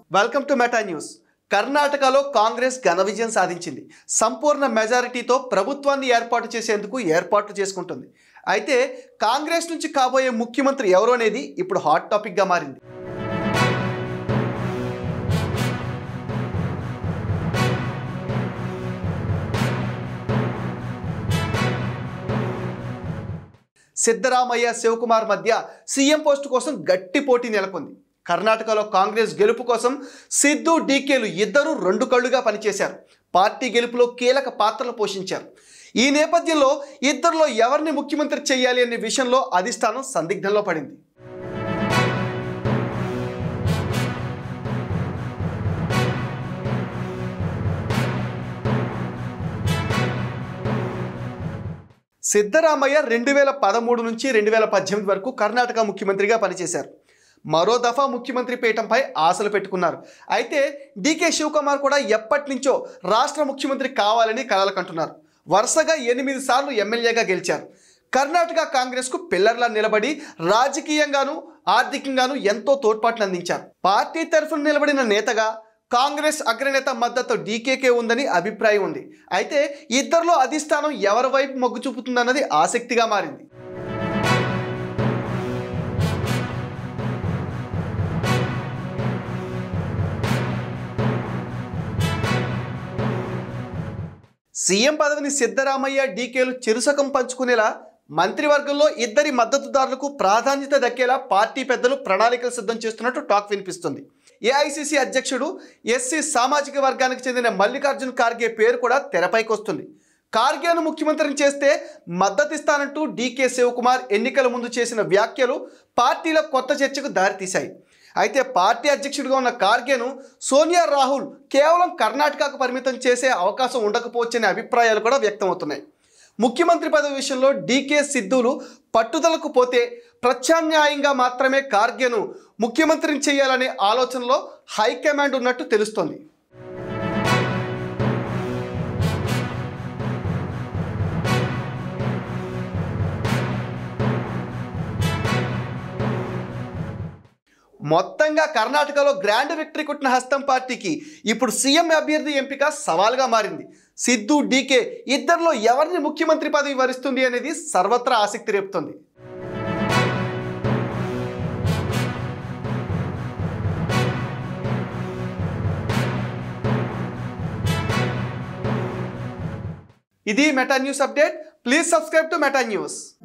welcome to Meta news కర్ణాటకలో కాంగ్రెస్ ఘన విజయం సాధించింది సంపూర్ణ మెజారిటీతో ప్రభుత్వాన్ని ఏర్పాటు చేసేందుకు ఏర్పాట్లు చేసుకుంటుంది అయితే కాంగ్రెస్ నుంచి కాబోయే ముఖ్యమంత్రి ఎవరు అనేది ఇప్పుడు హాట్ టాపిక్గా మారింది సిద్ధరామయ్య శివకుమార్ మధ్య సీఎం పోస్టు కోసం గట్టి పోటీ నెలకొంది కర్ణాటకలో కాంగ్రెస్ గెలుపు కోసం సిద్ధు డీకేలు ఇద్దరూ రెండు కళ్ళుగా పనిచేశారు పార్టీ గెలుపులో కీలక పాత్రలు పోషించారు ఈ నేపథ్యంలో ఇద్దరిలో ఎవరిని ముఖ్యమంత్రి చేయాలి అనే విషయంలో అధిష్టానం సందిగ్ధంలో పడింది సిద్ధరామయ్య రెండు వేల పదమూడు నుంచి రెండు వేల పద్దెనిమిది వరకు కర్ణాటక ముఖ్యమంత్రిగా పనిచేశారు మరో దఫా ముఖ్యమంత్రి పీఠంపై ఆశలు పెట్టుకున్నారు అయితే డీకే శివకుమార్ కూడా ఎప్పటి నుంచో రాష్ట్ర ముఖ్యమంత్రి కావాలని కలలు కంటున్నారు వరుసగా ఎనిమిది సార్లు ఎమ్మెల్యేగా గెలిచారు కర్ణాటక కాంగ్రెస్కు పిల్లర్లా నిలబడి రాజకీయంగాను ఆర్థికంగాను ఎంతో తోడ్పాట్లు అందించారు పార్టీ తరఫున నిలబడిన నేతగా కాంగ్రెస్ అగ్రనేత మద్దతు డీకేకే ఉందని అభిప్రాయం ఉంది అయితే ఇద్దరిలో అధిష్టానం ఎవరి వైపు మొగ్గు చూపుతుందన్నది ఆసక్తిగా మారింది సీఎం పదవిని సిద్ధరామయ్య డీకేలు చిరుసకం పంచుకునేలా మంత్రివర్గంలో ఇద్దరి మద్దతుదారులకు ప్రాధాన్యత దక్కేలా పార్టీ పెద్దలు ప్రణాళికలు సిద్ధం చేస్తున్నట్టు టాక్ వినిపిస్తుంది ఏఐసిసి అధ్యక్షుడు ఎస్సీ సామాజిక వర్గానికి చెందిన మల్లికార్జున్ ఖార్గే పేరు కూడా తెరపైకి వస్తుంది ఖార్గేను ముఖ్యమంత్రిని చేస్తే మద్దతిస్తానంటూ డీకే శివకుమార్ ఎన్నికల ముందు చేసిన వ్యాఖ్యలు పార్టీలో కొత్త చర్చకు దారితీశాయి అయితే పార్టీ అధ్యక్షుడిగా ఉన్న ఖార్గేను సోనియా రాహుల్ కేవలం కర్ణాటకకు పరిమితం చేసే అవకాశం ఉండకపోవచ్చనే అభిప్రాయాలు కూడా వ్యక్తమవుతున్నాయి ముఖ్యమంత్రి పదవి విషయంలో డీకే సిద్ధులు పట్టుదలకు పోతే ప్రత్యామ్నాయంగా మాత్రమే ఖార్గేను ముఖ్యమంత్రిని చేయాలనే ఆలోచనలో హైకమాండ్ ఉన్నట్టు తెలుస్తోంది మొత్తంగా కర్ణాటకలో గ్రాండ్ విక్టరీ కొట్టిన హస్తం పార్టీకి ఇప్పుడు సీఎం అభ్యర్థి ఎంపిక సవాల్గా మారింది సిద్ధు డీకే ఇద్దరిలో ఎవరిని ముఖ్యమంత్రి పదవి వరిస్తుంది అనేది సర్వత్రా ఆసక్తి రేపుతోంది ఇది Meta news update please subscribe to Meta news